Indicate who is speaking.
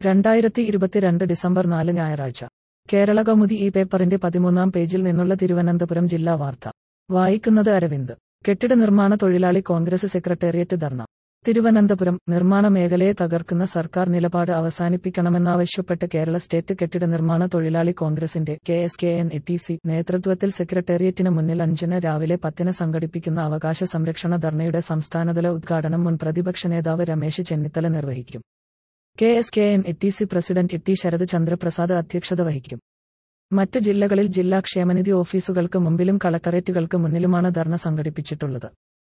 Speaker 1: രണ്ടായിരത്തി ഇരുപത്തിരണ്ട് ഡിസംബർ നാല് ഞായറാഴ്ച കേരള കൗമുദി ഈ പേപ്പറിന്റെ പതിമൂന്നാം പേജിൽ നിന്നുള്ള തിരുവനന്തപുരം ജില്ലാ വാർത്ത വായിക്കുന്നത് അരവിന്ദ് കെട്ടിട നിർമ്മാണ തൊഴിലാളി കോൺഗ്രസ് സെക്രട്ടേറിയറ്റ് ധർണ തിരുവനന്തപുരം നിർമ്മാണ മേഖലയെ തകർക്കുന്ന സർക്കാർ നിലപാട് അവസാനിപ്പിക്കണമെന്നാവശ്യപ്പെട്ട് കേരള സ്റ്റേറ്റ് കെട്ടിട നിർമ്മാണ തൊഴിലാളി കോൺഗ്രസിന്റെ K S K N T C നേതൃത്വത്തിൽ സെക്രട്ടേറിയറ്റിന് മുന്നിൽ അഞ്ചിന് രാവിലെ പത്തിന് സംഘടിപ്പിക്കുന്ന അവകാശ സംരക്ഷണ ധർണയുടെ സംസ്ഥാനതല ഉദ്ഘാടനം മുൻ പ്രതിപക്ഷ നേതാവ് രമേശ് ചെന്നിത്തല നിർവഹിക്കും K S K N T C president T Sarath Chandraprasad അധ്യക്ഷത വഹിക്കും മറ്റ് ജില്ലകളിൽ ജില്ലാ ക്ഷേമനിധി ഓഫീസുകൾക്ക് മുമ്പിലും കളക്ടറേറ്റുകൾക്ക് മുന്നിലുമാണ് ധർണ സംഘടിപ്പിച്ചിട്ടുള്ളത്